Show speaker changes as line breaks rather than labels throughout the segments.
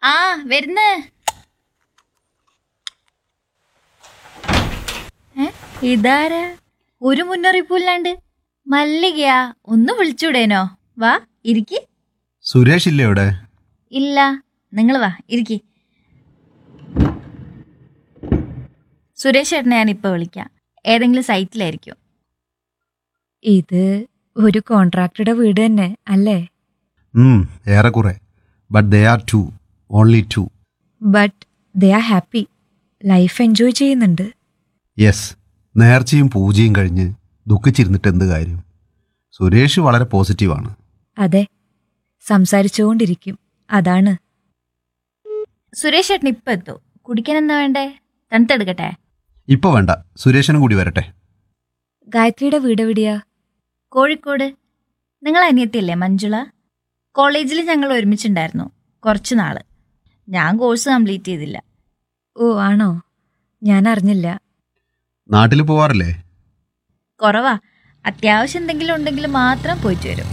ആ വരുന്ന് ഏ, ഇതാരാ ഒരു മുന്നറിയിപ്പില്ലാണ്ട് മല്ലികയാ ഒന്ന് വിളിച്ചൂടേനോ വാ ഇരിക്കി
സുരേഷ് ഇല്ലേ ഇവിടെ
ഇല്ല നിങ്ങൾ വാ ഇരിക്കി സുരേഷ് ചേട്ടനെ ഞാൻ ഇപ്പൊ വിളിക്കാം ഏതെങ്കിലും സൈറ്റിലായിരിക്കും
ഇത് ഒരു കോൺട്രാക്ടറുടെ വീട് തന്നെ അല്ലേ
ഉം, ഏറെക്കുറെ but they are two only two
but they are happy life enjoy ചെയ്യുന്നുണ്ട്
യെസ് നേർച്ചയും പൂജയും കഴിഞ്ഞ് ദുഃഖിച്ചിരുന്നിട്ട് എന്ത് കാര്യം സുരേഷ് വളരെ പോസിറ്റീവാണ്
അതെ സംസാരിച്ചുകൊണ്ടിരിക്കും അതാണ്
സുരേഷ് ചേട്ടൻ ഇപ്പൊ എത്തൂ കുടിക്കാൻ എന്താ വേണ്ടേ തണുത്തെടുക്കട്ടെ
ഇപ്പൊ വേണ്ട സുരേഷനും കൂടി വരട്ടെ
ഗായത്രിയുടെ വീട് എവിടെയാ
കോഴിക്കോട് നിങ്ങൾ അനിയത്തിയല്ലേ മഞ്ജുള കോളേജിൽ ഞങ്ങൾ ഒരുമിച്ചുണ്ടായിരുന്നു കുറച്ച് നാള് ഞാൻ കോഴ്സ് കംപ്ലീറ്റ് ചെയ്തില്ല
ഓ ആണോ ഞാൻ അറിഞ്ഞില്ല
നാട്ടിൽ പോവാറില്ലേ
കുറവാ അത്യാവശ്യം എന്തെങ്കിലും ഉണ്ടെങ്കിൽ മാത്രം പോയിട്ട് വരും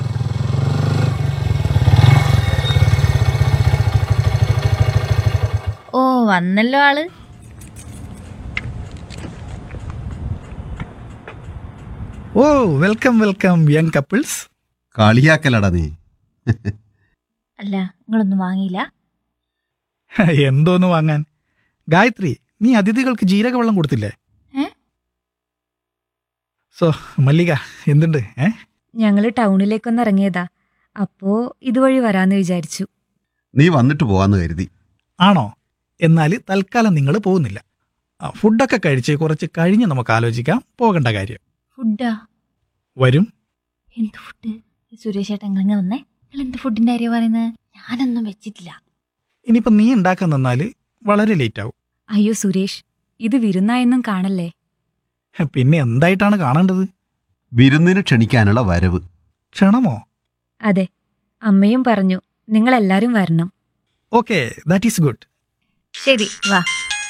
ഓ വന്നല്ലോ ആള്
ഓ വെൽക്കം വെൽക്കം യങ് കപ്പിൾസ്
കളിയാക്കലടാ നീ
അല്ല നിങ്ങളൊന്നും വാങ്ങിയില്ല
എന്തോന്ന് വാങ്ങാൻ ഗായത്രി നീ അതിഥികൾക്ക് ജീരകവെള്ളം കൊടുത്തില്ലേ
ഏ?
സോ മല്ലിക എന്തുണ്ട് ഏ
ഞങ്ങൾ ടൗണിലേക്കൊന്ന് ഇറങ്ങിയതാ അപ്പോ ഇതുവഴി വരാന്ന് വിചാരിച്ചു
നീ വന്നിട്ട് പോവാന്ന് കരുതി
ആണോ എന്നാൽ തൽക്കാലം നിങ്ങൾ പോകുന്നില്ല ആ, ഫുഡൊക്കെ കഴിച്ച് കുറച്ച് കഴിഞ്ഞ് നമുക്ക് ആലോചിക്കാം പോകേണ്ട കാര്യം
ഫുഡാ
വരും
എന്ത് ഫുഡ് സുരേഷ് ചേട്ടൻ നിങ്ങൾ വന്നേ നിങ്ങൾ എന്ത് ഫുഡിന്റെ കാര്യം പറയുന്നത് ഞാനൊന്നും വെച്ചിട്ടില്ല
ഇനിയിപ്പം നീ ഉണ്ടാക്കാൻ നിന്നാൽ വളരെ ലേറ്റ് ആവും
അയ്യോ സുരേഷ് ഇത് വിരുന്നായെന്നും കാണല്ലേ
പിന്നെ എന്തായിട്ടാണ് കാണേണ്ടത്
വിരുന്നിന് ക്ഷണിക്കാനുള്ള വരവ്
ക്ഷണമോ
അതെ അമ്മയും പറഞ്ഞു നിങ്ങളെല്ലാരും വരണം
ഓക്കെ ദാറ്റ് ഈസ് ഗുഡ്
ശരി വാ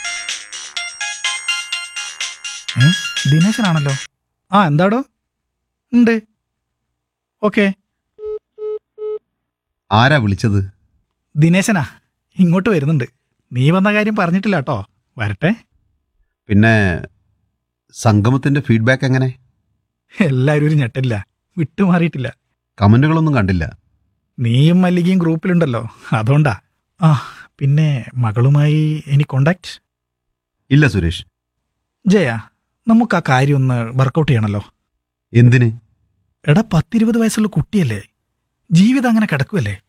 ദിനേശനാണല്ലോ ആ എന്താടോ ഉണ്ട് ഓക്കെ
ആരാ വിളിച്ചത്
ദിനേശനാ ഇങ്ങോട്ട് വരുന്നുണ്ട് നീ വന്ന കാര്യം പറഞ്ഞിട്ടില്ല കേട്ടോ വരട്ടെ
പിന്നെ സംഗമത്തിന്റെ ഫീഡ്ബാക്ക് എങ്ങനെ
എല്ലാവരും ഒരു ഞെട്ടില്ല വിട്ടുമാറിയിട്ടില്ല
കമന്റുകളൊന്നും കണ്ടില്ല
നീയും മല്ലികയും ഗ്രൂപ്പിലുണ്ടല്ലോ അതുകൊണ്ടാ ആ പിന്നെ മകളുമായി എനി കോണ്ടാക്ട്
ഇല്ല സുരേഷ്
ജയ നമുക്ക് ആ കാര്യം ഒന്ന് വർക്കൗട്ട് ചെയ്യണമല്ലോ
എന്തിന്
എടാ പത്തിരുപത് വയസ്സുള്ള കുട്ടിയല്ലേ ജീവിതം അങ്ങനെ കിടക്കുമല്ലേ